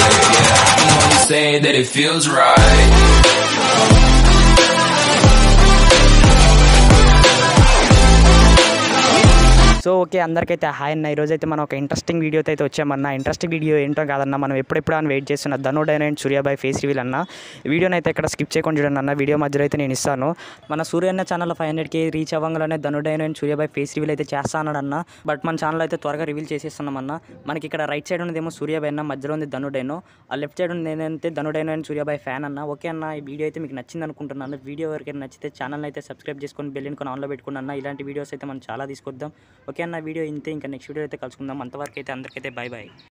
right. Yeah, I can only say that it feels right. So okay అందరికైతే hi అన్న ఈరోజు అయితే మనం ఒక ఇంట్రెస్టింగ్ వీడియోతో అయితే వచ్చామన్న ఇంట్రెస్టింగ్ వీడియో ఏంటో కాదన్న మనం ఎప్పుడెప్పుడు అని వెయిట్ చేస్తున్న ధనుడైన అండ్ సూర్యాబాయ్ ఫేస్ రివీల్ అన్న వీడియోని అయితే ఇక్కడ స్కిప్ చేయకుండా చూడండి అన్న వీడియో మధ్యలో అయితే నేను ఇస్తాను మన సూర్యన్న ఛానల్ ఫైవ్ హండ్రెడ్కి రీచ్ అవ్వగానే ధనుడైన అండ్ సూర్యాబాయ్ ఫేస్ రివీల్ అయితే చేస్తా అన్నాడు అన్న బట్ మన ఛానల్ అయితే త్వరగా రివీల్ చేసేస్తున్నాం అన్న మనకి ఇక్కడ రైట్ సైడ్ ఉన్నదేమో సూర్యాబాయ్ అన్న మధ్యలో ఉంది ధనుడైనో ఆ లెఫ్ట్ సైడ్ ఉంది ఏంటంటే ధనుడైన అండ్ సూర్యాబాయ్ ఫ్యాన్ అన్న ఓకే అన్న ఈ వీడియో అయితే మీకు నచ్చింది అనుకుంటున్నాను వీడియో ఎవరికైనా నచ్చితే ఛానల్ అయితే సబ్స్క్రైబ్ చేసుకొని బెల్ కొని ఆన్లో పెట్టుకుని అన్న ఇలాంటి వీడియోస్ అయితే మనం చాలా తీసుకొద్దాం ఓకే అన్న వీడియో ఇంతే ఇంకా నెక్స్ట్ వీడియో అయితే కలుసుకుందాం అంతవరకు అయితే అందరికైతే బాయ్ బాయ్